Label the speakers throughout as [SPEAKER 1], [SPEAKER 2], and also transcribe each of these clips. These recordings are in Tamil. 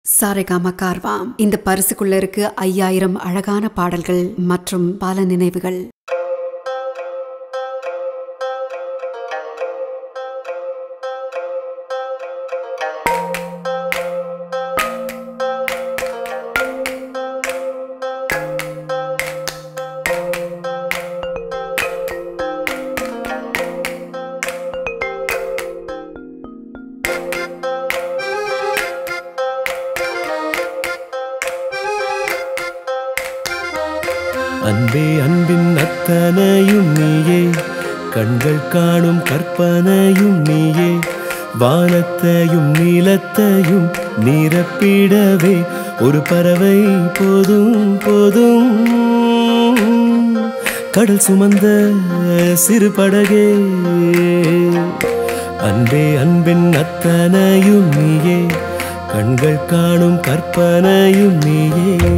[SPEAKER 1] சாரேகாமா கார்வாம் இந்த பரிசுக்குள்ள இருக்கு ஐயாயிரம் அழகான பாடல்கள் மற்றும் பல நினைவுகள்
[SPEAKER 2] அன்பே அன்பின் அத்தனையும் நீயே கண்கள் காணும் கற்பனையும் நீயே வானத்தையும் நீலத்தையும் நிரப்பிடவே ஒரு பறவை போதும் போதும் கடல் சுமந்த சிறு படகே அன்பே அன்பின் அத்தனையும் நீயே கண்கள் காணும் கற்பனையும் நீயே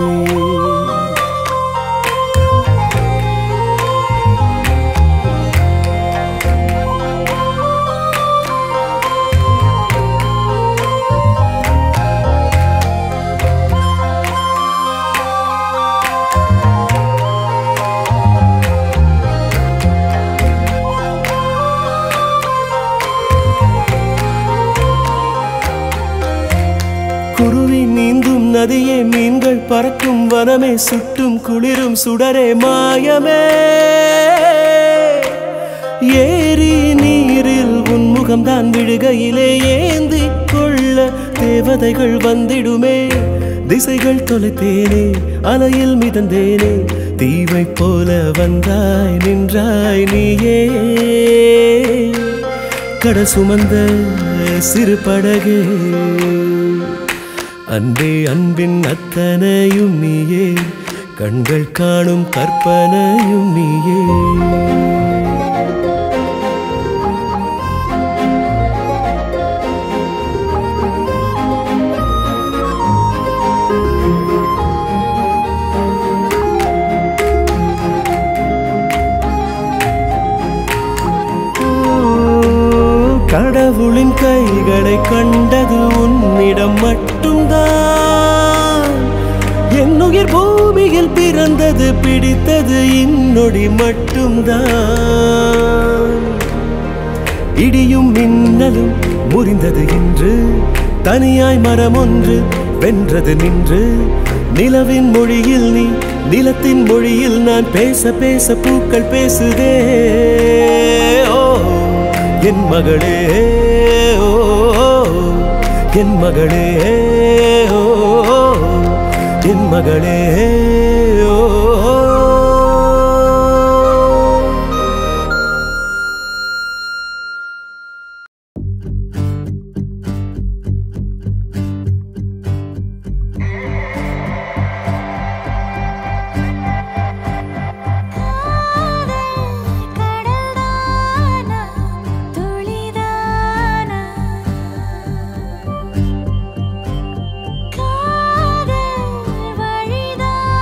[SPEAKER 2] குருவி நீந்தும் நதியே மீன்கள் பறக்கும் வனமே சுட்டும் குளிரும் சுடரே மாயமே ஏரி நீரில் உன்முகம்தான் விழுகையிலே ஏந்தி கொள்ள தேவதைகள் வந்திடுமே திசைகள் தொலைத்தேனே அலையில் மிதந்தேனே தீவை போல வந்தாய் நின்றாய் நீயே கட சுமந்த சிறு படகே அன்பே அன்பின் அத்தனையும் நீயே கண்கள் காணும் கற்பனையும் நீயே கடவுளின் கைகளை கண்டது உன்னிடம் மட்டும்தான் என்னுயிர் பூமியில் பிறந்தது பிடித்தது இன்னொடி மட்டும்தான் இடியும் மின்னலும் முறிந்தது இன்று தனியாய் மரம் ஒன்று வென்றது நின்று நிலவின் மொழியில் நீ நிலத்தின் மொழியில் நான் பேச பேச பூக்கள் பேசுதே ஓ என் மகளே ஓ என் மகளே ஓ என் மகளே ஓ
[SPEAKER 3] கடல்தானா துளிதானா காதல் வழிதானா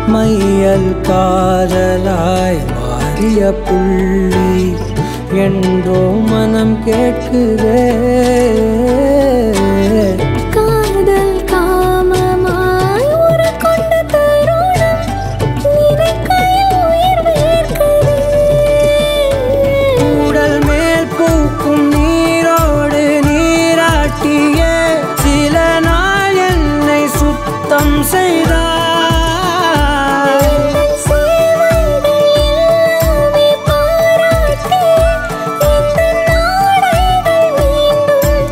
[SPEAKER 3] மையல் காதலாய் மாறிய புள்ளி என்றோ மனம் கேட்குதே
[SPEAKER 4] காதல் காமமாய் உருக்கொண்ட தருணம் நினைக்கையில் உயிர் வேர்க்குதே
[SPEAKER 3] உடல் மேல் பூக்கும் நீரோடு நீராட்டிய சில நாள் என்னை சுத்தம் செய்தார்
[SPEAKER 4] சேவைகள் எல்லாமே பாராட்டி இந்த நாடைகள் மீண்டும்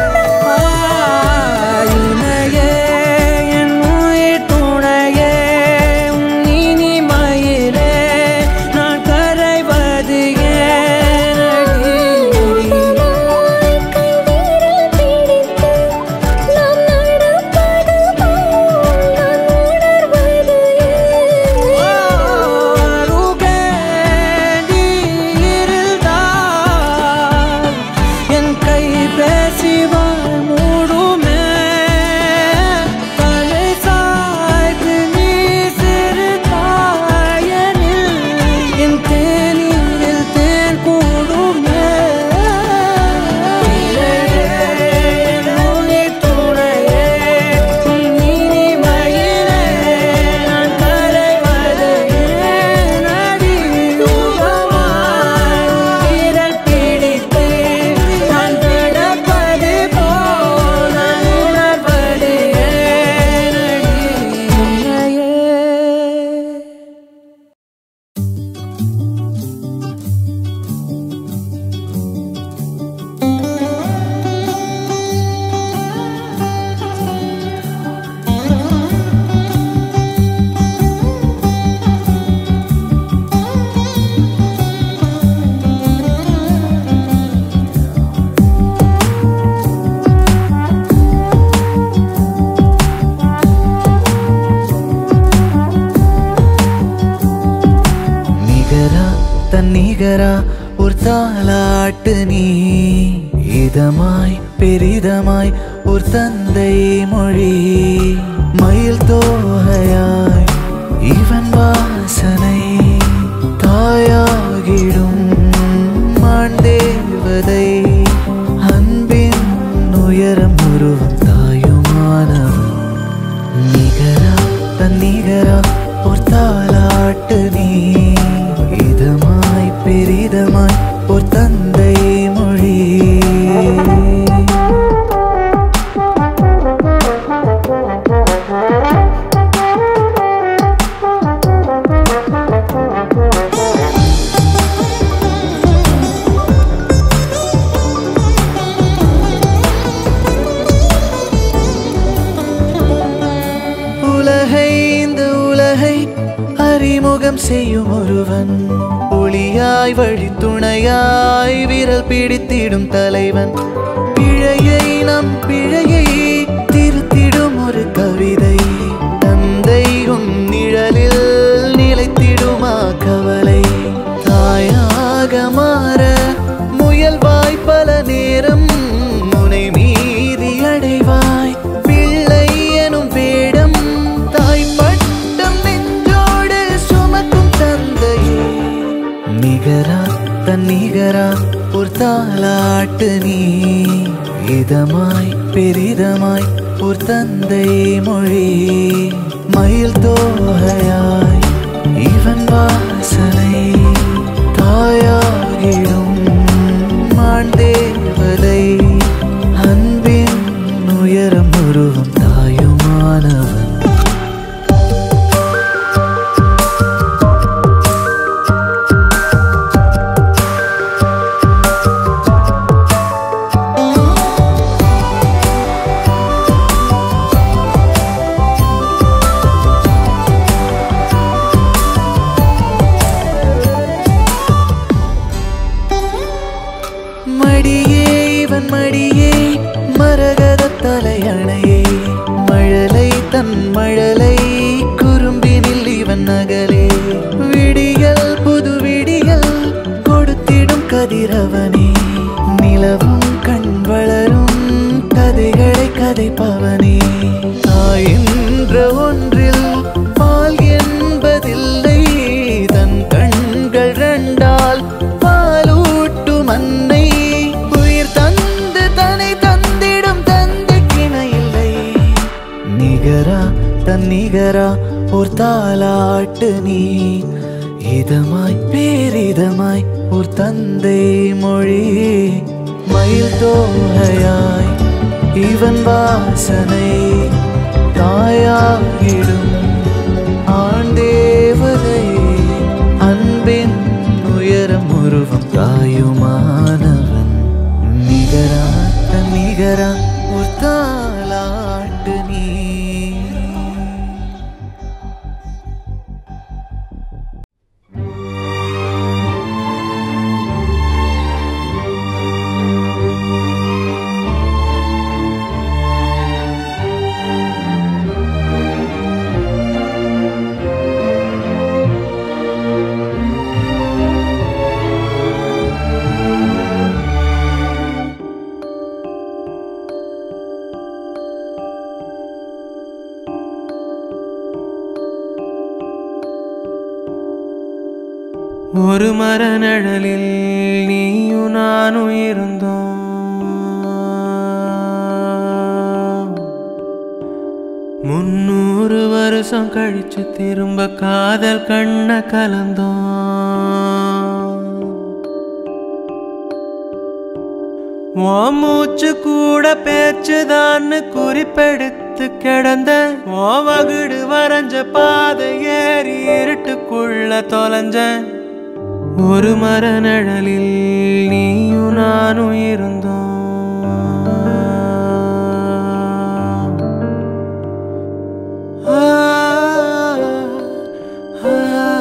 [SPEAKER 4] தந்தார்
[SPEAKER 3] இணையே என் உயிர் துணையே உன் இனிமையிலே நான் கரைவது ஏனடி
[SPEAKER 4] கை விரல் பிடித்து நாம் நடப்பது போல் நான் உணர்வது
[SPEAKER 3] அருகே நீ இருந்தால் என் கை பேசிவாள் மூடுமே தலை சாய்த்து நீ சிறுதாயனில் என் தேநீரில் தேன் கூடுமே உயிர் துணையே உன் இனிமையிலே நான் கரைவது ஏனடி யுகமாய் விரல் பிடித்து நான் நடப்பது போல் நான் உணர்வது ஏனடி உன்னையே
[SPEAKER 5] நிகரா தன்னிகரா ஒரு தாலாட்டு நீ இதமாய் பெரிதமாய் ஒரு தந்தை மொழி மயில் தோகையாய் இவன் வாசனை தாயாகிடும் மாண்டேவதை அன்பின் உயரம் உருவம் தாயுமானவன் நிகரா தன்னிகரா ஒரு தாலாட்டு நீ இதமாய் பெரிதமாய் ஒரு தந்தை மொழி உலகை இந்த உலகை அறிமுகம் செய்யும் ஒருவன் ஒளியாய் வழித்துணையாய் விரல் பிடித்திடும் தலைவன் பிழையை நம் பிழையை திருத்திடும் ஒரு கவிதை தந்தை உன் நிழலில் நிலைத்திடுமா கவலை தாயாக மாற முயல்வாய் பல நேரம் முனை மீறி அடைவாய் பிள்ளை எனும் வேடம் தாய் பட்டம் நெஞ்சோடு சுமக்கும் தந்தையே நிகரா தன்னிகரா ஒரு தாலாட்டு நீ இதமாய் பெரிதமாய் ஒரு தந்தை மொழி மயில் தோகையாய் இவன் வாசனை தாயாகிடும் மாண்டேவதை அன்பின் உயரம் உருவம் தாயுமானவன் மடியே இவன் மடியே மரகத தலையணையே மழலை தன் மழலை குறும்பினில் இவன் நகலே விடியல் புது விடியல் கொடுத்திடும் கதிரவனே நிலவும் கண் வளரும் கதைகளை கதைப்பவனே தாய் என்ற ஒன்றில் பால் என்ற தாலாட்டு நீ இதமாய் பேரிதமாய் ஒரு தந்தை மொழி மயில் தோகையாய் இவன் வாசனை தாயாகிடும் ஆண்டேவதை அன்பின் உயரம் உருவம் தாயுமானவன் நிகரா தன் நிகரா ஒரு தாலாட்டு நீ
[SPEAKER 3] ஒரு மர நிழலில் நீயும் நானும் இருந்தோம் முன்னூறு வருஷம் கழிச்சு திரும்ப காதல் கண்ண கலந்தோம் உன் மூச்சு கூட பேச்சுதான்னு குறிப்பெடுத்து கிடந்த உன் வகுடு வரைஞ்ச பாதை ஏறி இருட்டுக்குள்ள தொலைஞ்சேன் ஒரு மர நிழலில் நீயும் நானும் இருந்தோம் ஆ, ஆ,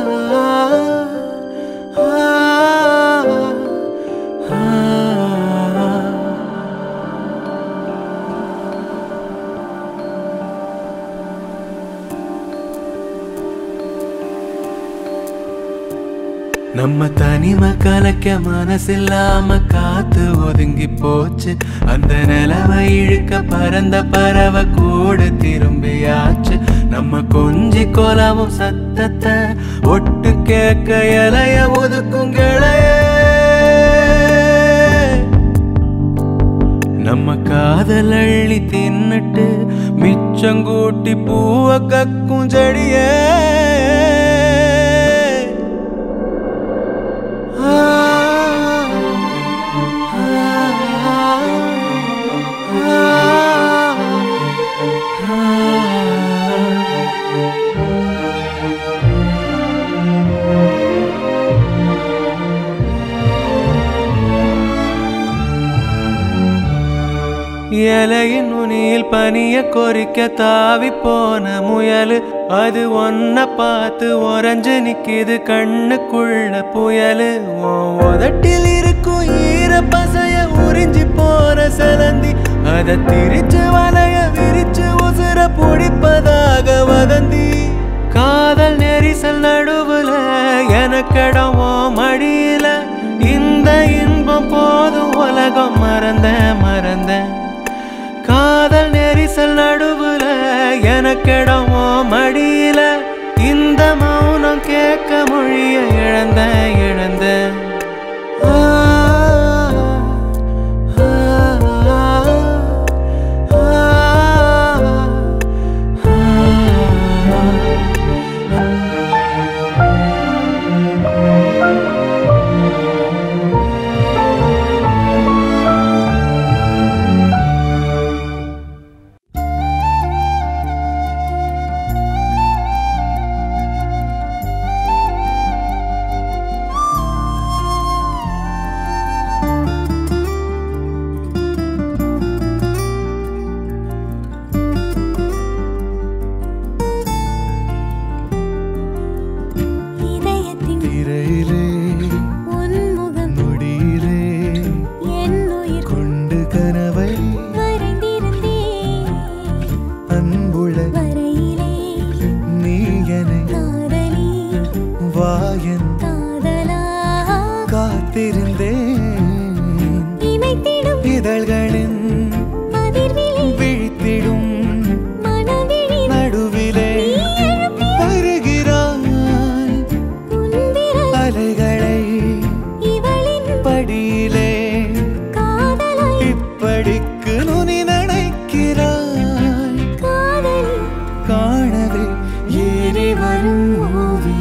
[SPEAKER 3] ஆ, ஆ. நம்ம தனிமை கலைக்க மனசில்லாம காத்து ஒதுங்கி போச்சு அந்த நிலவை இழுக்க பறந்த பறவை கூட திரும்பியாச்சு நம்ம கொஞ்சி கொலவும் சத்தத்தை ஒட்டு கேட்க இலைய ஒதுக்கும் கிளைய நம்ம காதல் அள்ளி தின்னுட்டு மிச்சங்கூட்டி பூவ கக்கும் செடியே ஆ, ஆ, ஆ, ஆ. இலையின் நுனியில் பனிய கொறிக்க தாவி போன முயலு அது ஒன்ன பார்த்து உறைஞ்சு நிக்கிது கண்ணுக்குள்ள புயலு உன் உதட்டில் இருக்கும் ஈர பசைய உறிஞ்சி போன சலந்தி அத திரிச்சு வலைய விரிச்சு உசுர பிடிப்பதாக வதந்தி காதல் நெரிசல் நடுவுல எனக்கிடம் உன் மடியில இந்த இன்பம் போதும் உலகம் மறந்த மறந்த காதல் நெரிசல் நடுவுல எனக்கிடம் உன் மடியில இந்த மௌனம் கேட்க மொழிய இழந்த இழந்த ஆ, ஆ, ஆ, ஆ.
[SPEAKER 4] இதயத்தின்
[SPEAKER 5] திரையிலே
[SPEAKER 4] உன்முகம்
[SPEAKER 5] நொடியிலே
[SPEAKER 4] என் உயிர்
[SPEAKER 5] கொண்டு கனவை
[SPEAKER 4] வரைந்திருந்தேன்
[SPEAKER 5] அன்புள்ள
[SPEAKER 4] வரையிலே
[SPEAKER 5] நீ என
[SPEAKER 4] காதலி
[SPEAKER 5] வாயன்
[SPEAKER 4] காதலா
[SPEAKER 5] காத்திருந்தேன்
[SPEAKER 4] இமைத்திடும்
[SPEAKER 5] இதழ்களின்
[SPEAKER 4] அதிர்விழி
[SPEAKER 5] விழித்திடும்
[SPEAKER 4] மனவிழி
[SPEAKER 5] நடுவிலே வருகிறாய்
[SPEAKER 4] உன்விரல்
[SPEAKER 5] அலைகளை
[SPEAKER 4] இவளின்
[SPEAKER 5] படியிலே
[SPEAKER 4] காதலை
[SPEAKER 5] இப்படிக்கு நுனி நினைக்கிறாய்
[SPEAKER 4] காதலி
[SPEAKER 5] காணவே ஏறி வரும் ஓவியம்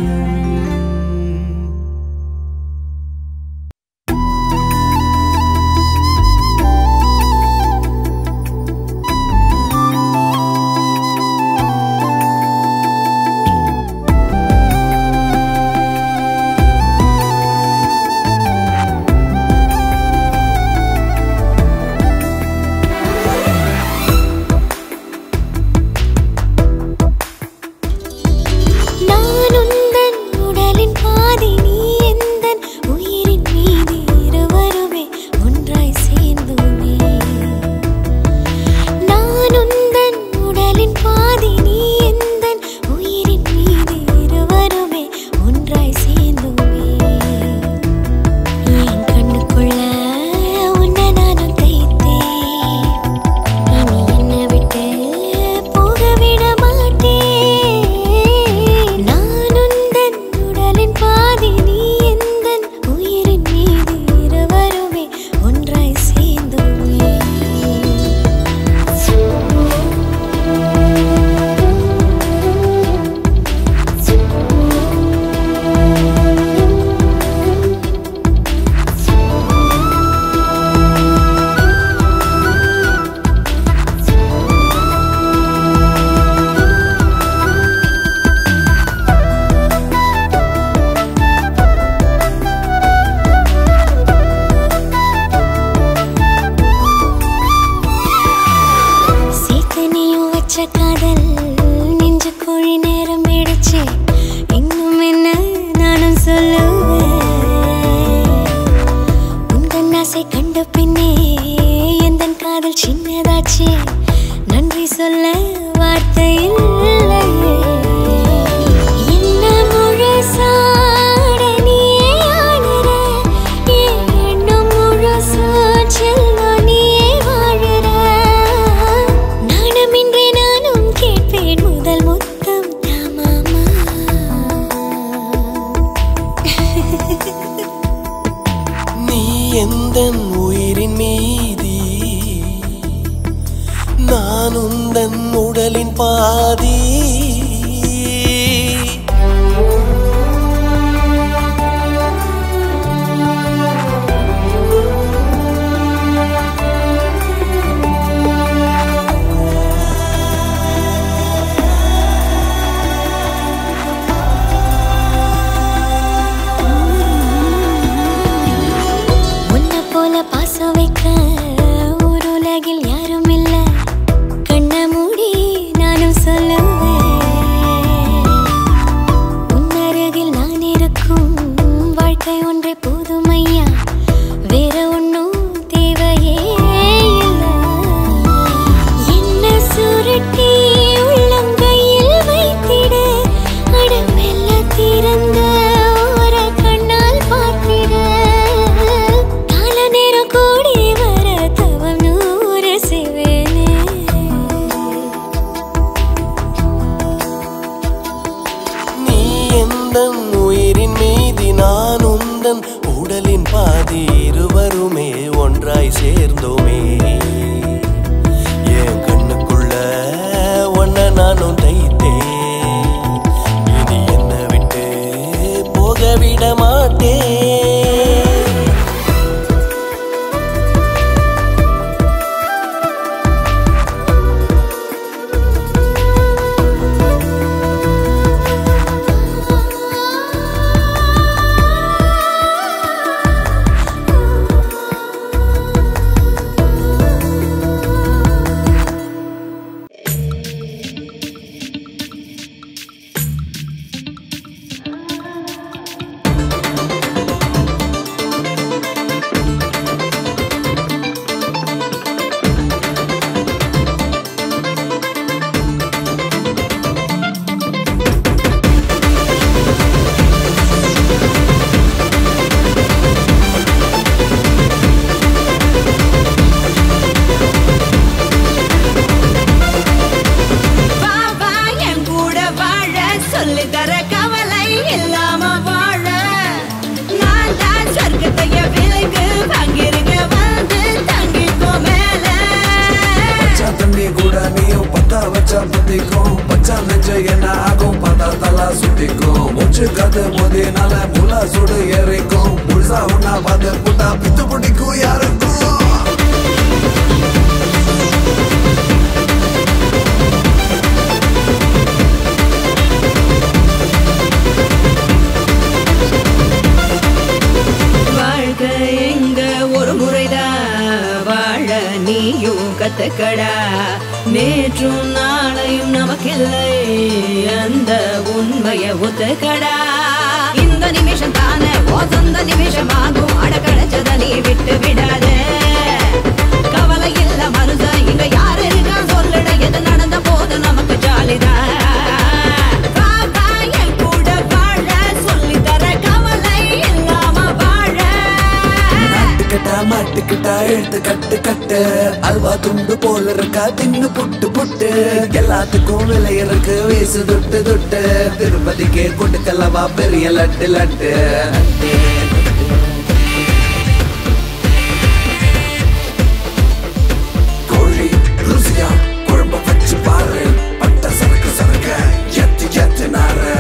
[SPEAKER 2] உந்தன் உயிரின் மீதி நான் உந்தன் உடலின் பாதி
[SPEAKER 4] உன்னை போல பாசம் வைக்க ஒரு உலகில் யாரும் இல்ல கண்ண மூடி நானும் சொல்லுவேன் உன்னருகில் நான் இருக்கும் வாழ்க்கை ஒன்றே போதும் ஐயா வேற ஒன்றும் தேவையே இல்லை என்ன சுருட்டி உள்ளங்கையில் வைத்திட அட மெல்ல திறந்த ஓர கண்ணால் பார்த்திட கால நேரம் கூடி வர தவம் நூறு செய்வேனே
[SPEAKER 2] நீ எந்தன் உயிரின் மீதி நான் உந்தன் உடலின் பாதி இருவருமே ஒன்றாய் சேர்ந்தோமே என் கண்ணுக்குள்ள ஒன்ன நானும் தைத்தேன் இனி என்ன விட்டு போக விட மாட்டேன்
[SPEAKER 6] வா வா என் கூட வாழ சொல்லி தர கவலை இல்லாம வாழ நான் தான் சொர்க்கத்தைய விலைக்கு வாங்கிருக்க வந்து தங்கிக்கோ மேல
[SPEAKER 5] பச்சா தண்ணி கூட நீயும் பத்தா வச்சா பத்திக்கும் பச்சா நெஞ்சு என்ன ஆகும் பார்த்தா தலா சுத்திக்கும் மூச்சு காத்து மோதினால முலா சுடு ஏறிக்கும் முழுசா ஒன்னா பார்த்து புட்டா பித்து பிடிக்கும் யாருக்கும்
[SPEAKER 6] வாழ்க்கை எங்க ஒரு முறைதான் வாழ நீயும் கத்துக்கடா நேற்றும் நாளையும் நமக்கில்லை அந்த உண்மைய ஒத்துக்கடா இந்த நிமிஷம் தானே ஓ சொந்த நிமிஷமாகும் அடக்கடைச்சத நீ விட்டு விடாத கவலை இல்ல மனுஷ இங்க யாரு இருக்கா சொல்லுட எது நடந்த போது நமக்கு ஜாலிதான் வா, வா, என் கூட வாழ சொல்லித் தர கவலை இல்லாம வாழ
[SPEAKER 5] மாட்டுக்கிட்டா மாட்டுக்கிட்டா எழுத்து கட்டு கட்டு அல்வா துண்டு போல இருக்கா தின்னு புட்டு புட்டு எல்லாத்துக்கும் விலை இருக்கு வீசு துட்டு துட்டு திருப்பதிக்கே கொடுக்கலவா பெரிய லட்டு லட்டு கோழி ருசியா குழம்ப வச்சு பாரு பட்ட சரக்கு சரக்கு எத்து எத்து நாரு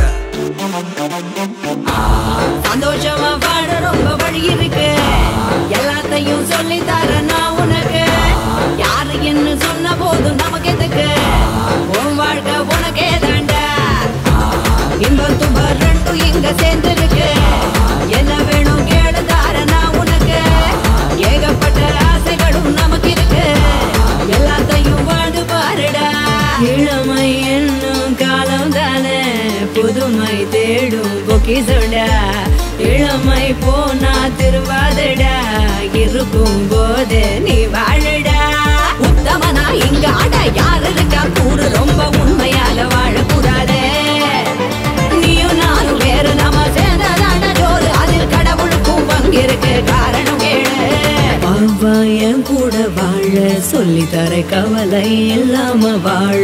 [SPEAKER 6] சந்தோஷமா வாழ ரொம்ப வழி இருக்கு எல்லாத்தையும் சொல்லி தர நான் உனக்கு யாரு என்ன சொன்ன போதும் நமக்கு எதுக்கு உன் வாழ்க்கை உனக்கே தாண்டா இன்பம் துன்பம் ரெண்டும் இங்க சேர்ந்து இருக்கு என்ன வேணும் கேளு தார நான் உனக்கு ஏகப்பட்ட ஆசைகளும் நமக்கு இருக்கு எல்லாத்தையும் வாழ்ந்து பாருடா இளமை என்னும் காலம் தானே புதுமை தேடும் பொக்கிசோடா இளமை போனா திருவாதடா இருக்கும் போது நீ வாழுடா உத்தமனா இங்க அட யாரு இருக்கா கூறு ரொம்ப உண்மையாக வாழக்கூடாதே நீயும் நானும் வேறு நம்ம சேர்ந்ததான ஜோறு அதில் கடவுளுக்கும் பங்கிருக்கு காரணம் கேளு பாபா என் கூட வாழ சொல்லி தர கவலை இல்லாம வாழ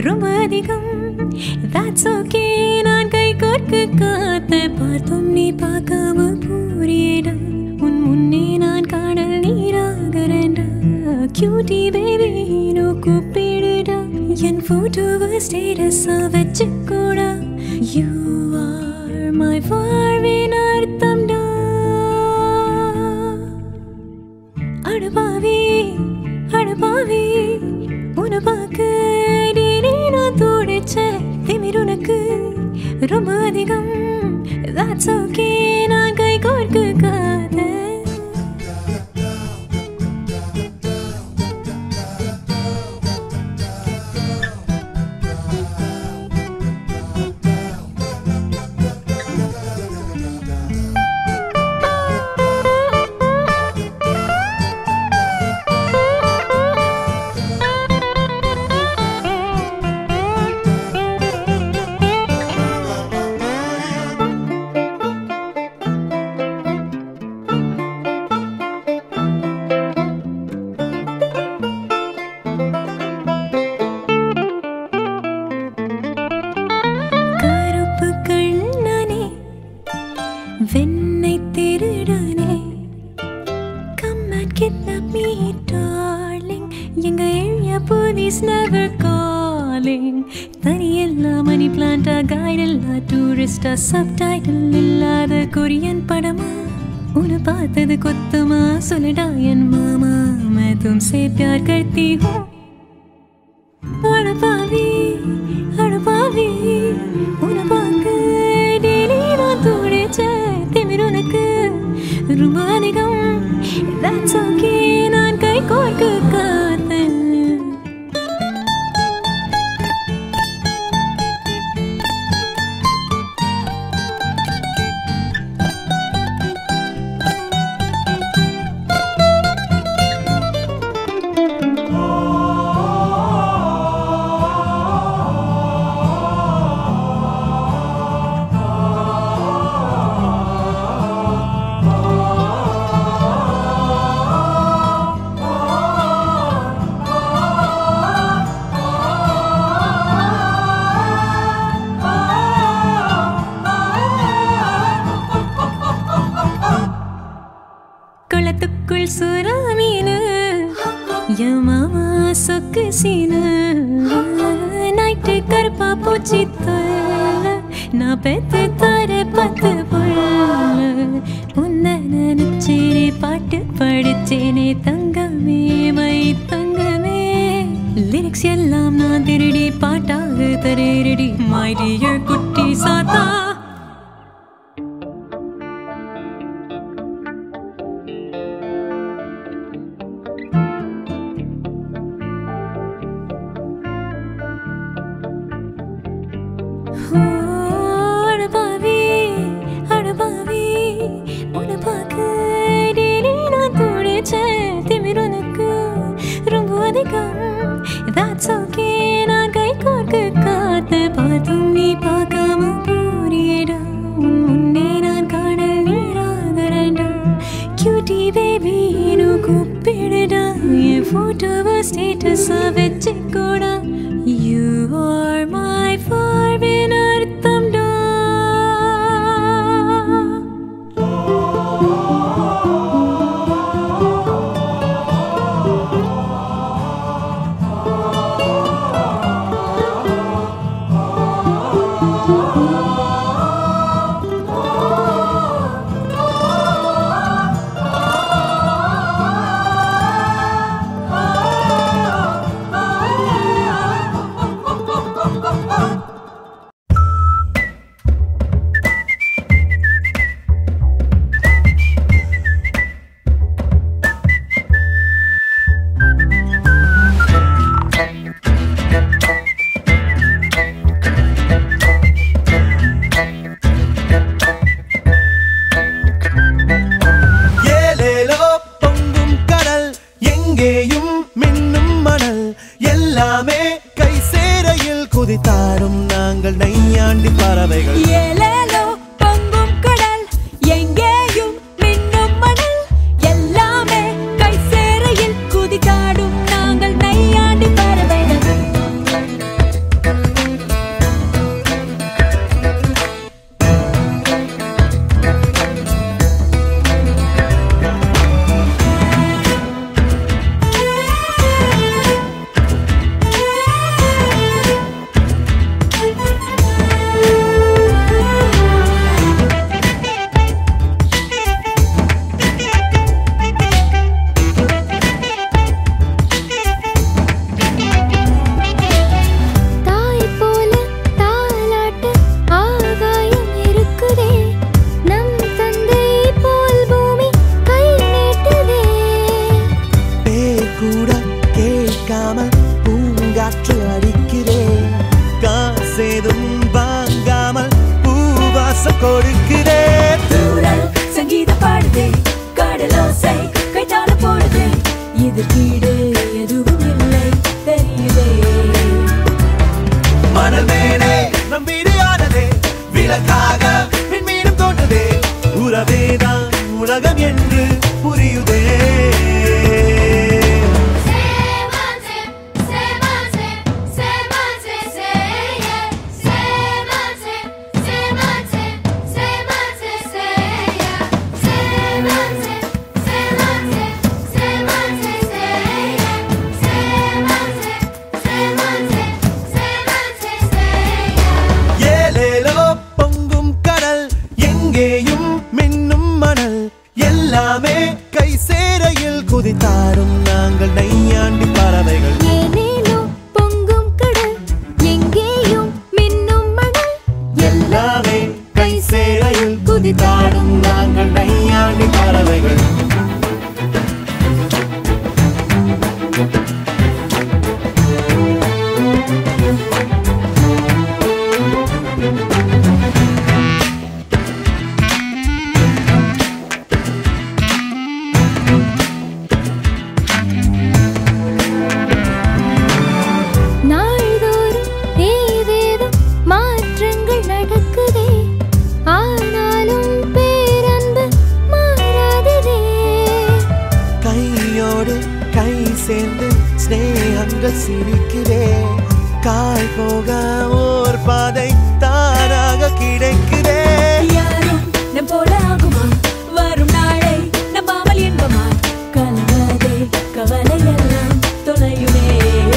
[SPEAKER 7] ரொம்ப அதிகம் that's okay நான் கை கோர்க்க காத்த பார்த்தும் நீ பார்க்காம புரியடா உன் முன்னே நான் காணல் நீராகிறேன்டா கியூட்டி பேபி நோ கூப்பிடுடா என் போட்டோவை ஸ்டேட்டஸா வச்சுக்கூடா யூ ஆர் மை வாழ்வின் அர்த்தம்டா அடபாவி அடபாவி உன பார்க்க டெய்லி நான் தோடிச்ச திமிர் உனக்கு ரொம்ப அதிகம் that's okay நான் கை கோர்க்க காத கருப்பு கண்ணனே வெண்ணை திருடனே Come and kidnap me, darling. எங்க ஏரியா போலீஸ் never calling. தனியெல்லா மணி பிளான்டா கைட் இல்லா டூரிஸ்டா சப்டைட்டில் இல்லாத கொரியன் படமா உன்னை பார்த்தது கொத்தமா சொல்லுடா என் மாமா मैं तुमसे प्यार करती हूँ அடப்பாவி அடப்பாவி உன பார்க்க டெய்லி நான் துடிச்ச திமிர் உனக்கு ரொம்ப அதிகம் that's okay நான் கை கோர்க்க காத்தேன் குளத்துக்குள் சுறாமீனு என் மாமா சொக்கு சீனு நைட்டு கருப்பா பூச்சி தொல்ல நான் பெத்து தர பத்து புள்ள உன்னை நினைச்சேனே பாட்டு படிச்சேனே தங்கமே மை தங்கமே லிரிக்ஸ் எல்லாம் நான் திருடி பாட்டாக தரேரடி மை டியர் குட்டி சாத்தா அடபாவி அடபாவி உன்னை பார்க்க டெய்லி நான் துடிச்ச திமிர் உனக்கு ரொம்ப அதிகம் that's okay நான் கை கோர்க்க காத்து பார்த்தும் நீ பார்க்காம போறியடா உன் முன்னே நான் காணல் நீராகிறேன்டா கியூட்டி பேபி நோ கூப்பிடுடா என் போட்டோவை ஸ்டேட்டஸா வச்சுக்கூடா யூ ஆர் மை ஃபார்வின் அர்த்தம்டா
[SPEAKER 2] ஏலேலோ பொங்கும் கடல் எங்கேயும் மின்னும் மணல் எல்லாமே கை சேரையில் குதித்தாடும் நாங்கள் நையாண்டி பறவைகள்
[SPEAKER 7] ஏலேலோ பொங்கும் கடல் எங்கேயும் மின்னும் மணல் எல்லாமே கை சேரையில் குதித்தாடும் நாங்கள் நையாண்டி பறவைகள்
[SPEAKER 2] கொடுக்குதே
[SPEAKER 7] தூரல் சங்கீத பாடுதே கடலோசை கைத்தாள போடுதே இது கீடு எதுவும் இல்லை தெரியுதே
[SPEAKER 2] மணல் மேலே நம் வீடு ஆனதே விளக்காக விண்மீனும் தோன்றுதே உறவேதான் உலகம் என்று புரியுதே ஏலேலோ பொங்கும் கடல் எங்கேயும் மின்னும் மணல் எல்லாமே கை சேரையில் குதித்தாடும் நாங்கள் நையாண்டி பறவைகள்
[SPEAKER 7] ஏனேனோ பொங்கும் கடல் எங்கேயும் மின்னும் மணல்
[SPEAKER 2] எல்லாமே கை சேரையில் குதித்தாடும் நாங்கள் நையாண்டி பறவைகள்
[SPEAKER 7] நாள்தோறும் ஏதேதோ மாற்றங்கள் நடக்குதே ஆனாலும் பேரன்பு மாறாததே
[SPEAKER 2] கையோடு கை சேர்ந்து ஸ்நேகங்கள் சிரிக்கிறே கால் போக ஓர் பாதை தானாக கிடைக்குதே
[SPEAKER 7] யாரும் நம் போல ஆகுமா வரும் நாளை நம்பாமல் இன்பமா கலங்காதே கவலை எல்லாம் தொலையுமே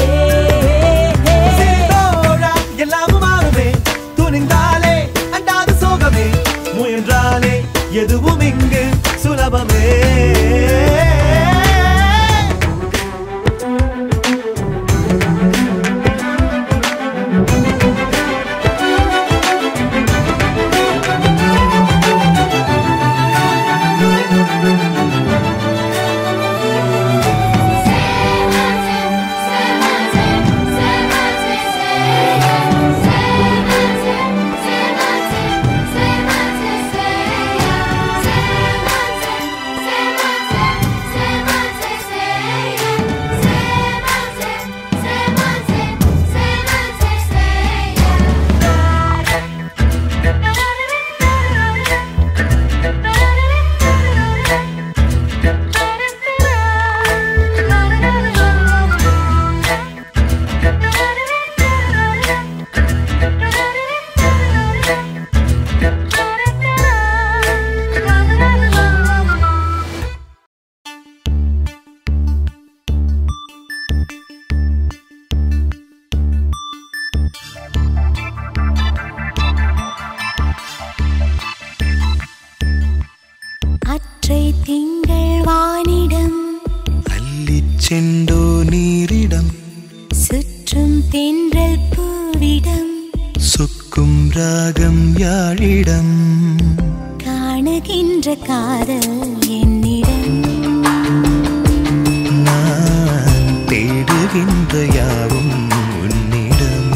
[SPEAKER 2] சிரித்தோடா எல்லாமும் மாறுமே துணிந்தாலே அண்டாது சோகமே முயன்றாலே எதுவும் இங்கு சுலபமே
[SPEAKER 4] அற்றை திங்கள் வானிடம்
[SPEAKER 3] அள்ளிச் செண்டோ நீரிடம்
[SPEAKER 4] சுற்றும் தென்றல் பூவிடம்
[SPEAKER 3] சொக்கும் ராகம் யாழிடம்
[SPEAKER 4] காணுகின்ற காதல் என்னிடம்
[SPEAKER 3] நான் தேடுகின்ற யாவும் உன்னிடம்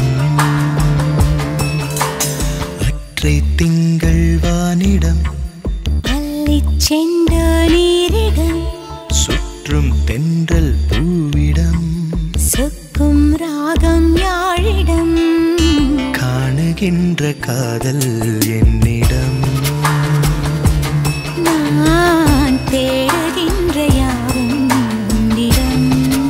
[SPEAKER 3] அற்றை திங்கள் வானிடம்
[SPEAKER 4] அள்ளிச் செண்டோ நீரிடம்
[SPEAKER 3] சுற்றும் தென்றல் பூவிடம்
[SPEAKER 4] சொக்கும் ராகம் யாழிடம்
[SPEAKER 3] காணுகின்ற காதல் என்னிடம்
[SPEAKER 4] நான் தேடுகின்ற யாவும் உன்னிடம்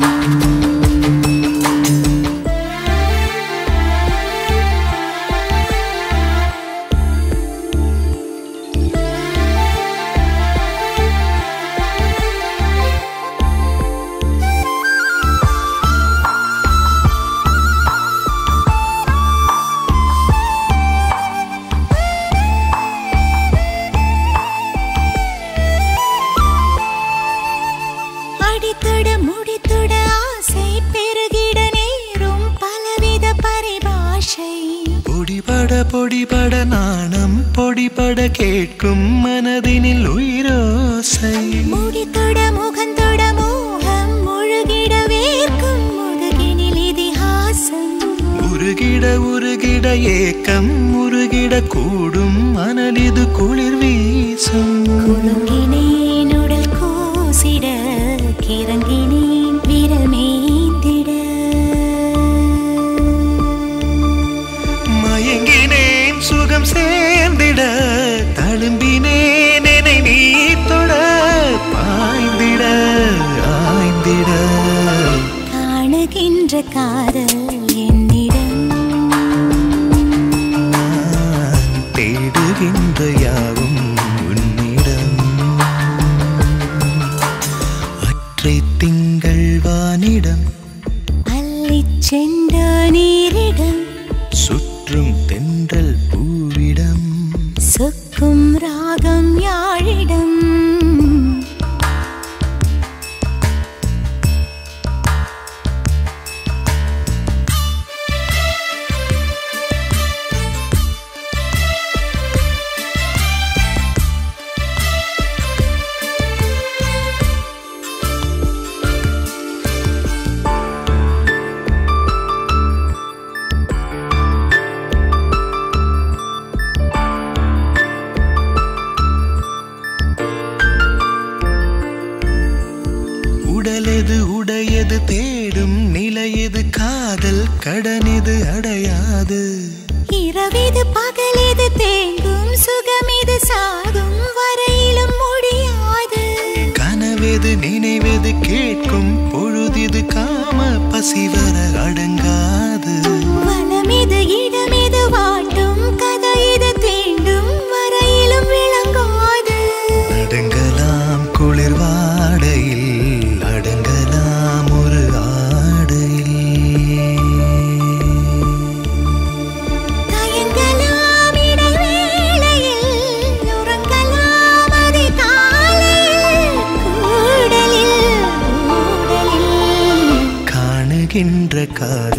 [SPEAKER 4] அடித்தொட முடித்தொட ஆசை பெருகிட நேரும் பலவித பரிபாஷை
[SPEAKER 3] பொடிபட பொடிபட நாணம் பொடிபட கேட்கும் மனதினில் உயிரோசை
[SPEAKER 4] முடித்தொட முகந்தொட மோகம் முழுகிட வேர்க்கும் முதுகினில் இதிகாசம்
[SPEAKER 3] உருகி உருகிட உருகிட ஏக்கம் உருகிட கூடும் மணலிது குளிர் வீசும்
[SPEAKER 4] குலுங்கினேன் உடல் கூசிட கிறங்கினேன் விரல் மேந்திட
[SPEAKER 3] மயங்கினேன் சுகம் சேர்ந்திட தழும்பினேன் என்னை நீ தொட பாய்ந்திட ஆய்ந்திட
[SPEAKER 4] காணுகின்ற காதல் என்னிடம்
[SPEAKER 3] நான் தேடுகின்ற யாவும் உன்னிடம் அற்றை திங்கள் வானிடம்
[SPEAKER 4] அள்ளிச் சென்ற நீரிடம்
[SPEAKER 3] சுற்றும் தென்றல் பூவிடம்
[SPEAKER 4] சொக்கும் ராகம் யாழிடம்
[SPEAKER 3] உடலெது உடையது தேடும் நிலையது காதல் கடனிது அடையாது
[SPEAKER 4] இரவிது பகலிது தேங்கும் சுகமிது சாகும் வரையிலும் முடியாது
[SPEAKER 3] கனவெது நினைவெது கேட்கும் பொழுதிது காம பசிவர அடங்காது
[SPEAKER 4] வனமிது இடமிது வாட்டும் கதை இது தீண்டும் வரையிலும் விளங்காது
[SPEAKER 3] அடங்கலாம் குளிர் வாடையில் அடங்கலாம் ஒரு ஆடையில்
[SPEAKER 4] தயங்கலாம் இடைவேளையில் உறங்கலாம் அதிகாலையில் கூடலில் கூடலில்
[SPEAKER 3] காணுகின்ற காதல்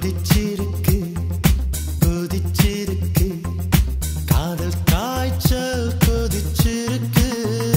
[SPEAKER 3] கொதிச்சிருக்கு கொதிச்சிருக்கு காதல் காய்ச்சல் கொதிச்சிருக்கு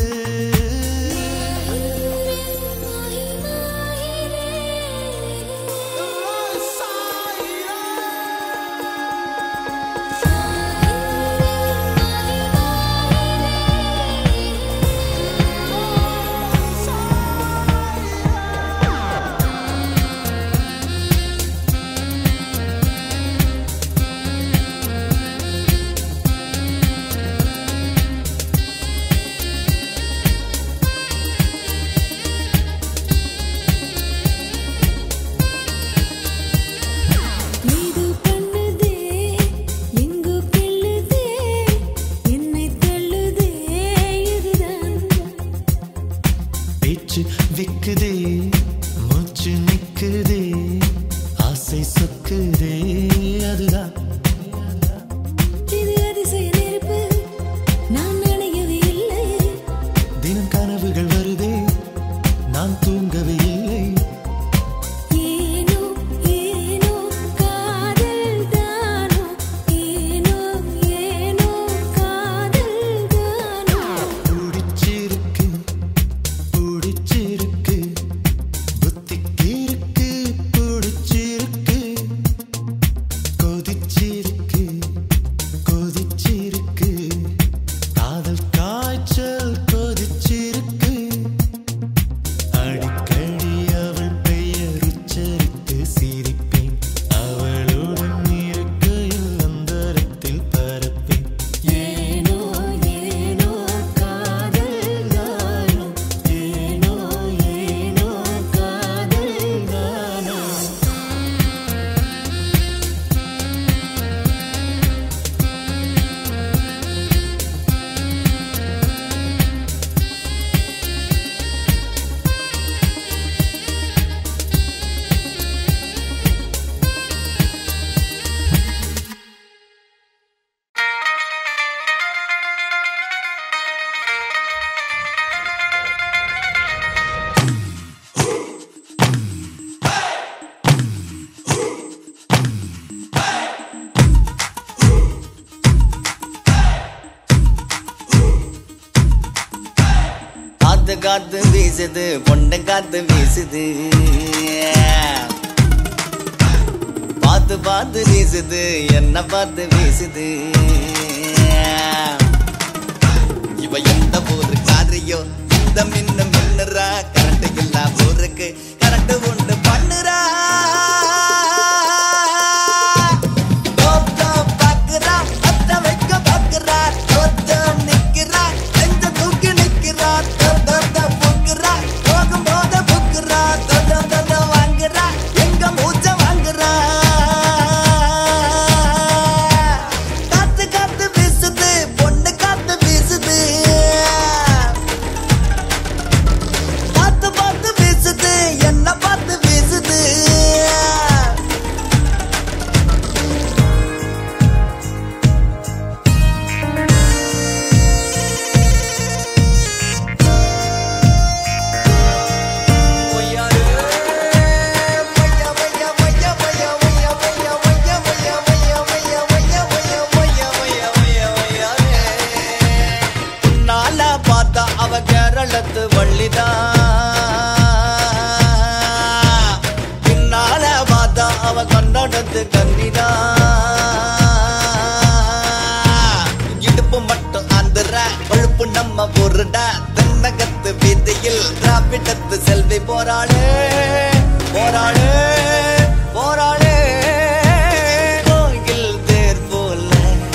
[SPEAKER 7] ஏதோ பண்ணுதே எங்கோ கிள்ளுதே என்னை தள்ளுதே இதுதான்
[SPEAKER 3] பேச்சு விக்குதே மூச்சு நிக்குதே ஆசை சொக்குதே அதுதான்
[SPEAKER 7] இது அதிசய நெருப்பு நான் நினைக்கவே இல்லை
[SPEAKER 3] தினம் கனவுகள் வருதே நான் தூங்கவே இல்லை
[SPEAKER 7] ஏனோ ஏனோ காதல் தானோ ஏனோ ஏனோ காதல் தானோ
[SPEAKER 3] பிடிச்சிருக்கு பிடிச்சிருக்கு புத்திக்கு இருக்கு பிடிச்சிருக்கு கொதிச்சிருக்கு கொதிச்சிருக்கு காதல் காய்ச்சல் கொதிச்சிருக்கு அடிக்கடி அவள் பெயர் உச்சரித்து சிரிப்பேன் அவளுடன் இருக்கையில் அந்தரத்தில் பரப்பேன்
[SPEAKER 7] ஏனோ ஏனோ காதல் தானோ
[SPEAKER 3] ஏனோ ஏனோ காதல் தானோ
[SPEAKER 8] காத்து காத்து வீசுது பொண்டை காத்து வீசுது பார்த்து பார்த்து வீசுது என்ன பார்த்து வீசுது இவ எந்த ஊரு காரியோ இந்த மின்னு மின்னுறா கரண்ட் இல்லா ஊருக்கு கரண்ட் உண்டு பண்ணுறா தோப் தோப் பாக்குறா, அத்த வைக்க பாக்குறா, தோத்து நிக்கிறா, நெஞ்ச தூக்கி நிக்கிறா, தோ தோ தோ புக்குறா, போகும்போது புக்குறா, தோ தோ தோ தோ வாங்குறா, எங்க மூச்ச வாங்குறா. காத்து காத்து வீசுது, பொண்ணு காத்து வீசுது. பார்த்து பார்த்து வீசுது, என்ன பார்த்து வீசுது நாளா பார்த்தா அவ கேரளத்து வள்ளிதான் பின்னால பார்த்தா அவ கன்னடத்து கன்னிதான் இடுப்பு மட்டும் ஆந்திர கொழுப்பு நம்ம பொருடா தென்னகத்து வீதியில் திராவிடத்து செல்வி போராளே போராளே போராளே கோயில் தேர் போல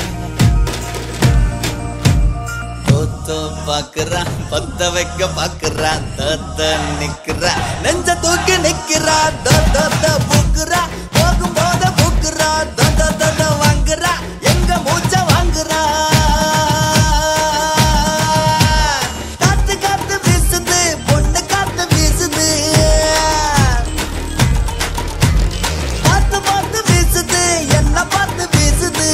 [SPEAKER 8] தோத்தோ பாக்குறா பத்த வைக்க பாக்குறா தோத்த நிக்கிறா நெஞ்ச தூக்கி நிக்கிறா தோ தோ தோ பூக்குறா போகும் போத பூக்குறா தோ தோ தோ தோ வாங்குறா எங்க மூச்ச வாங்குறா காத்து காத்து வீசுது பொண்ணு காத்து வீசுது பார்த்து பார்த்து வீசுது என்ன பார்த்து வீசுது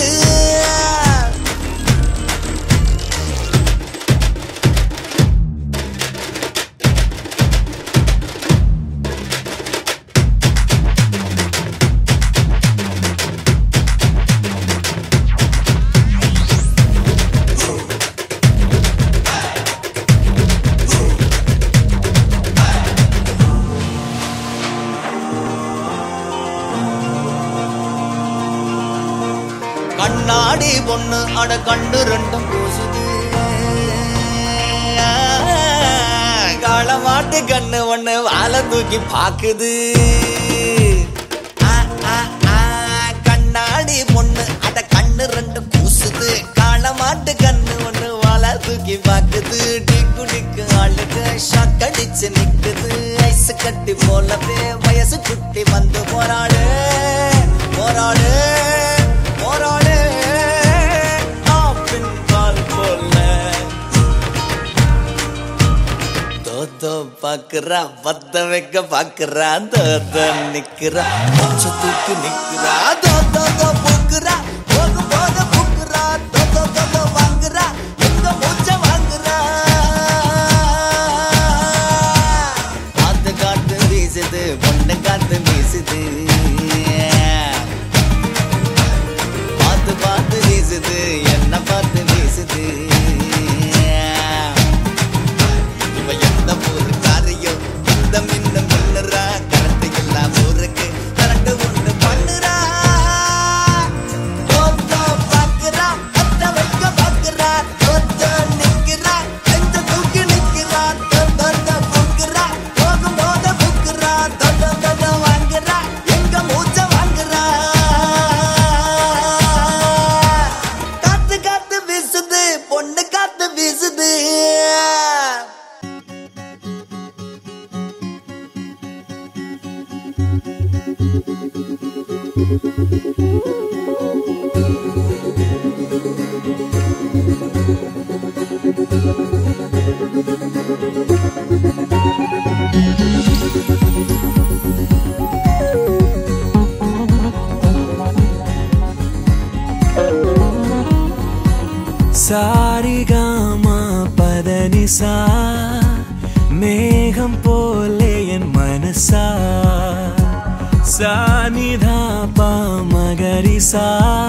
[SPEAKER 8] கண்ணாடி பொண்ணு அட கண்ணு ரெண்டும் பூசுது காளமாட்டு கண்ணு ஒண்ணு வாழை தூக்கி பாக்குது ஆ, ஆ, ஆ, கண்ணாடி பொண்ணு அட கண்ணு ரெண்டு பூசுது காளமாட்டு கண்ணு ஒண்ணு வாழை தூக்கி பாக்குது டிக்கு டிக்கு ஆளுக்கு ஷாக் அடிச்சு நிக்குது ஐஸ் கட்டி போலவே வயசு குட்டி வந்து போராடு போராடு போராடு ஆப்பின் பால் போல தோத்தோ பாக்குறா பத்த வைக்க பாக்குறா தோத்த நிக்கிறா பச்ச தூக்கி நிக்கிறா தோத்தோ தோ பூக்குறா போகும் போத பூக்குறா தோத்தோ தோத்தோ வாங்குறா எங்க மூச்ச வாங்குறா காத்து காத்து வீசுது பொண்ணு காத்து வீசுது பார்த்து பார்த்து வீசுது என்ன பார்த்து வீசுது இவ எந்த ஊருக்காரியோ இந்த மின்ன மின்னுறா கரண்ட் எல்லா ஊருக்கு கரண்ட் ஒண்ணு பண்ணுறா தோத்தோ பாக்குறா அத்த வைக்க பாக்குறா தோத்தோ நிக்கிறா நெஞ்ச தூக்கி நிக்கிறா தோத்தோ புக்குறா போகும் போத புக்குறா தோத்தோ தோத்தோ வாங்குறா எங்க மூச்ச வாங்குறா காத்து காத்து வீசுது பொண்ணு காத்து வீசுது
[SPEAKER 2] சாரிகாமா பதனிசா மேகம் போலே என் மனசா சானிதா மகரிசா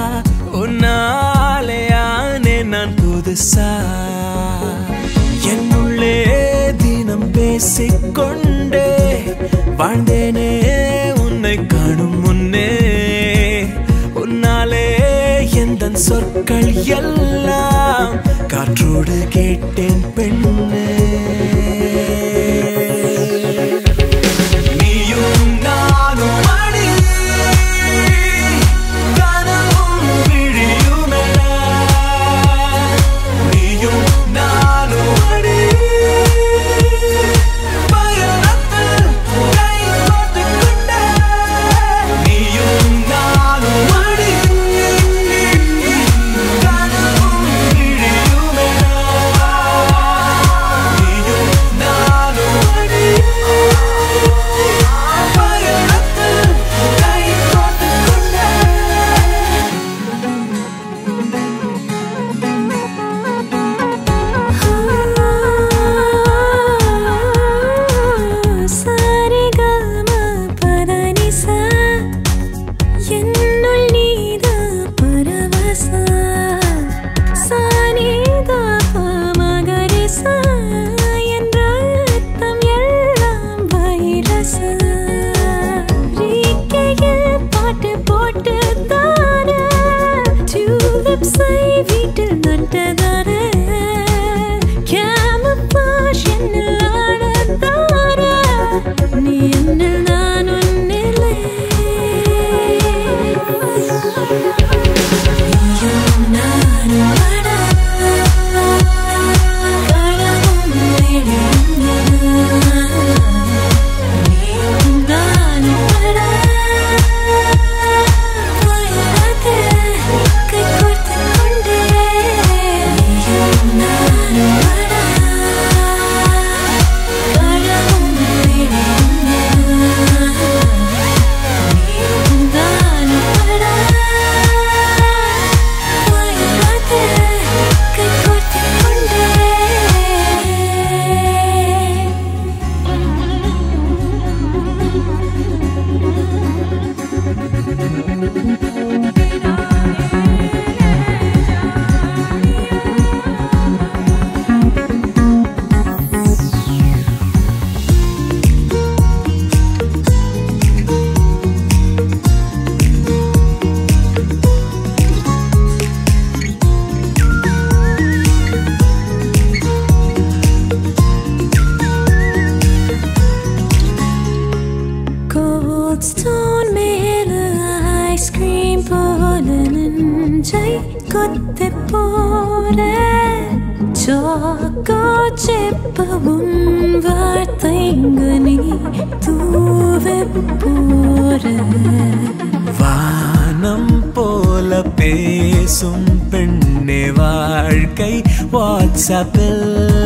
[SPEAKER 2] உன்னாலேயானே நான் புதுசா என்னுள்ளே தினம் பேசிக்கொண்டே வாழ்ந்தேனே உன்னை காணும் முன்னே உன்னாலே எந்த சொற்கள் எல்லாம் காற்றோடு கேட்டேன் பெண்ணே நீயும் நானும் அடி கனவும் விழியுமே நீயும் நானும் அடி பயணத்தில் கை கோர்த்துக் கொண்டே நீயும் நானும் அடி கனவும் விழியுமே நீயும் நானும் அடி பயணத்தில் கை கோர்த்துக் கொண்டே
[SPEAKER 7] சரிகம பதனிசா என்னுள் நீதா பரவசா சானிதா மகரிசா என்ற அர்த்தம் எல்லாம் வைரசா ரீக்கையில் பாட்டு போட்டு தானே டியூலிப்ஸை வீட்டில் நட்டதானே கேமப்ளாஷ் என்னில் ஆடத்தானே நீ என்னில் நான் உன்னிலே நீயும் நானும் அட களவும் விழியும் நீயும் நானும் அட பயணத்தை கை கோர்த்துக் கொண்டே நீயும் நானும் அட களவும் விழியும் நீயும் நானும் அட பயணத்தை கை கோர்த்துக் கொண்டே நெஞ்சை கொத்து போற சாக்கோ செப்ப உன் வார்த்தைங்க நீ தூவ போற
[SPEAKER 2] வானம் போல பேசும் பெண்ணே வாழ்க்கை வாட்ஸ்அப்பில்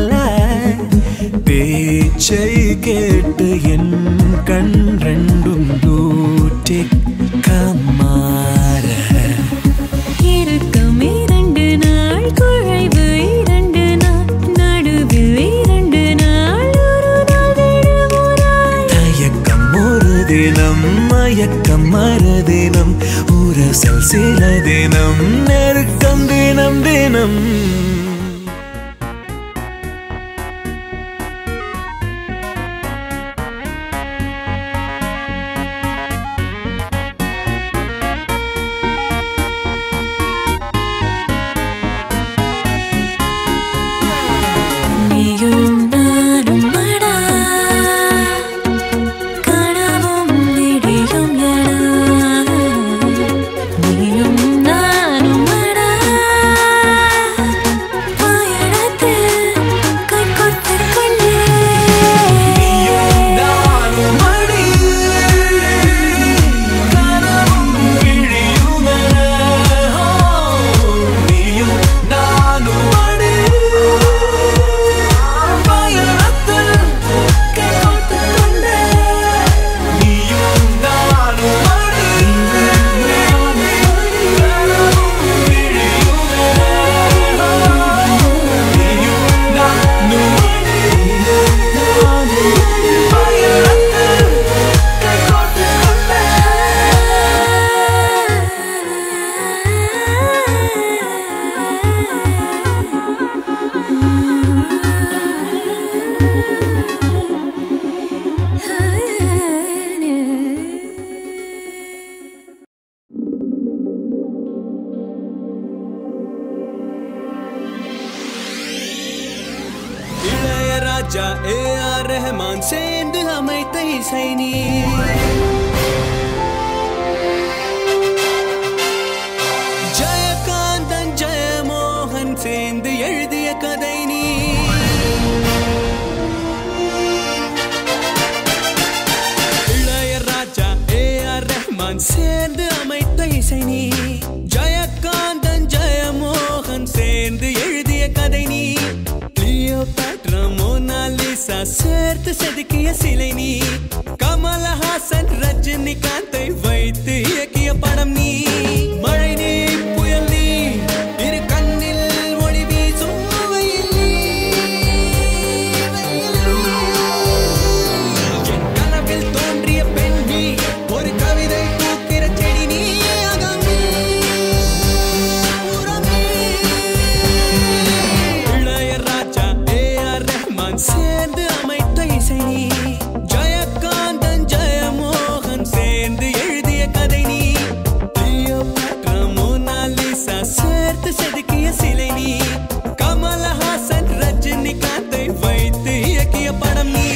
[SPEAKER 2] பேச்சை கேட்டு என் கண் ரெண்டும் டூட்டிக் கமாற
[SPEAKER 7] இருக்கும் இரண்டு நாள் குழைவு இரண்டு நாள் நடுவில் இரண்டு நாள் ஒரு நாள் விடுமுறை
[SPEAKER 2] தயக்கம் ஒரு தினம் மயக்கம் மறுதினம் உரசல் சில தினம் நெருக்கம் தினம் தினம்
[SPEAKER 7] நீயும் நானும் மடா கனவும் விடியும் எடா நீயும் நானும் மடா பயணத்தில் கை கோர்த்துக் கொண்டே
[SPEAKER 2] நானும் அடி கனவும் விழியுமே நீயும் நானும் அடி பயணத்தில் கைகோர்த்துக் கொண்டே நீயும் நானும் அடி கனவும் விழியுமே நீயும் நானும் இளையராஜா ஏ ஆர் ரஹ்மான் சேர்ந்து அமைத்த இசை நீ ஜெயகாந்தன் ஜெயமோகன் சேர்ந்து எழுதிய கதை நீ இளையராஜா ஏ ஆர் ரஹ்மான் சேர்ந்து அமைத்த இசை நீ ஜெயகாந்தன் ஜெயமோகன் சேர்ந்து எழுதிய கதை நீ கிளியோபாட்ரா மோனாலிசா சேர்த்து செதுக்கிய சிலை நீ கமலஹாசன் ரஜினிகாந்தை வைத்து இயக்கிய படம் நீ மழை நீ புயல் நீ இரு கண்ணில் ஒளி வீசும் வெயில் நீ. என் கனவில் தோன்றிய பெண் நீ ஒரு கவிதை பூக்கிற செடி நீ அகம் நீ, உரம் நீ. இளையராஜா ஏ ஆர் ரஹ்மான் சேர்ந்து அமைத்த இசை நீ ஜெயகாந்தன் ஜெயமோகன் சேர்ந்து எழுதிய கதை நீ கிளியோபாட்ரா மோனாலிசா சேர்த்து செதுக்கிய சிலை நீ கமலஹாசன் ரஜினிகாந்தை வைத்து இயக்கிய படம் நீ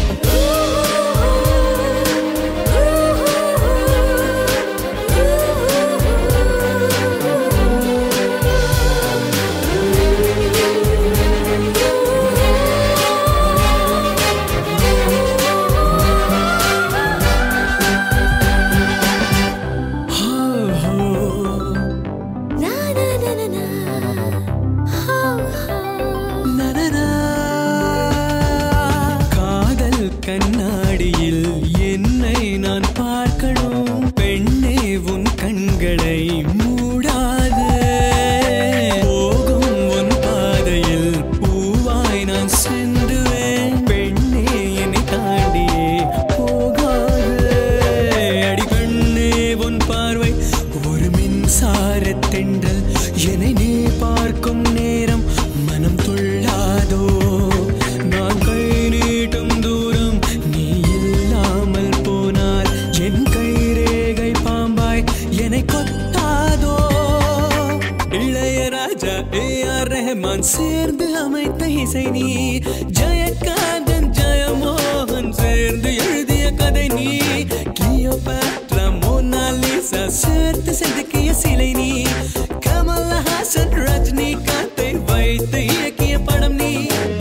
[SPEAKER 7] Na na na na na. Ho ho.
[SPEAKER 2] நனனா. காதல் கண்ணாடியில் என்னை நான் பார்க்கணும் பெண்ணே உன் கண்களை மூடாது போகும் உன் பாதையில் பூவாய் நான் சென்றுவேன் பெண்ணே என்னை தாண்டியே போகாது அடி கண்ணே உன் பார்வை ஒரு மின்சார தென்றல் என்னை நீ பார்க்கும் நேரம் மனம் துள்ளாதோ நான் கை நீட்டும் தூரம் நீ இல்லாமல் போனால் என் கை ரேகை பாம்பாய் என்னை கொத்தாதோ இளையராஜா ஏ ஆர் ரஹ்மான் சேர்ந்து அமைத்த இசை நீ ஜெயகாந்தன் ஜெயமோகன் சேர்ந்து எழுதிய கதை நீ கிளியோபாட்ரா மோனாலிசா சேர்த்து செதுக்கிய சிலை நீ கமலஹாசன் ரஜினிகாந்தை வைத்து இயக்கிய படம் நீ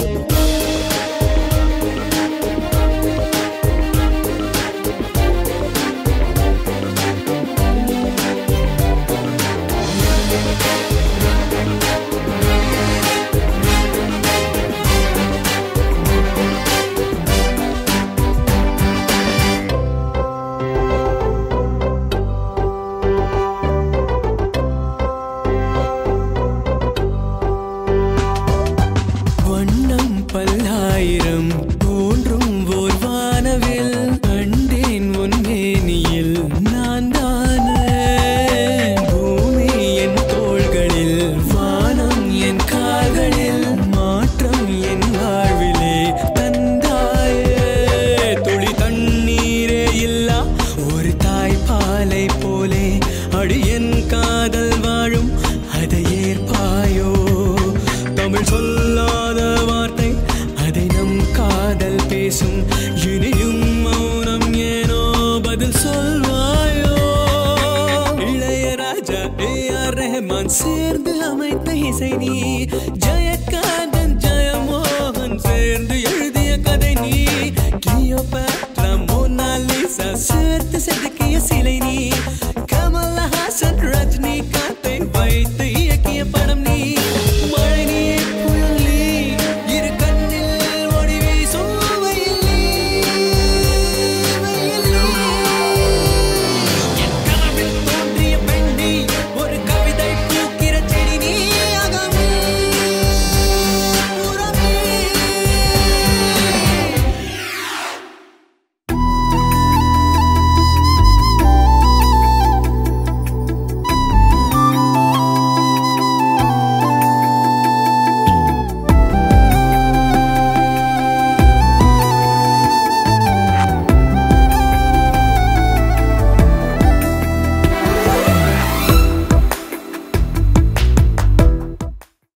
[SPEAKER 2] வண்ணம் பல்லாயிரம் தோன்றும் ஓர் வானவில் கண்டேன் உன் மேனியில் நான் தானே பூமி என் தோள்களில் வானம் என் கால்களில் மாற்றம் என் வாழ்விலே தந்தாயே துளி தண்ணீரே இல்லா ஒரு தாய்ப்பாலை போலே அடி என் காதல் வாழும் அதை ஏற்பாயோ தமிழ் சொல்லாத வார்த்தை அதை நம் காதல் பேசும் இனியும் மௌனம் ஏனோ பதில் சொல்வாயோ இளையராஜா ஏ ஆர் ரஹ்மான் சேர்ந்து அமைத்த இசை நீ ஜெயகாந்தன் ஜெயமோகன் சேர்ந்து எழுதிய கதை நீ கிளியோபாட்ரா மோனாலிசா சேர்த்து செதுக்கிய சிலை நீ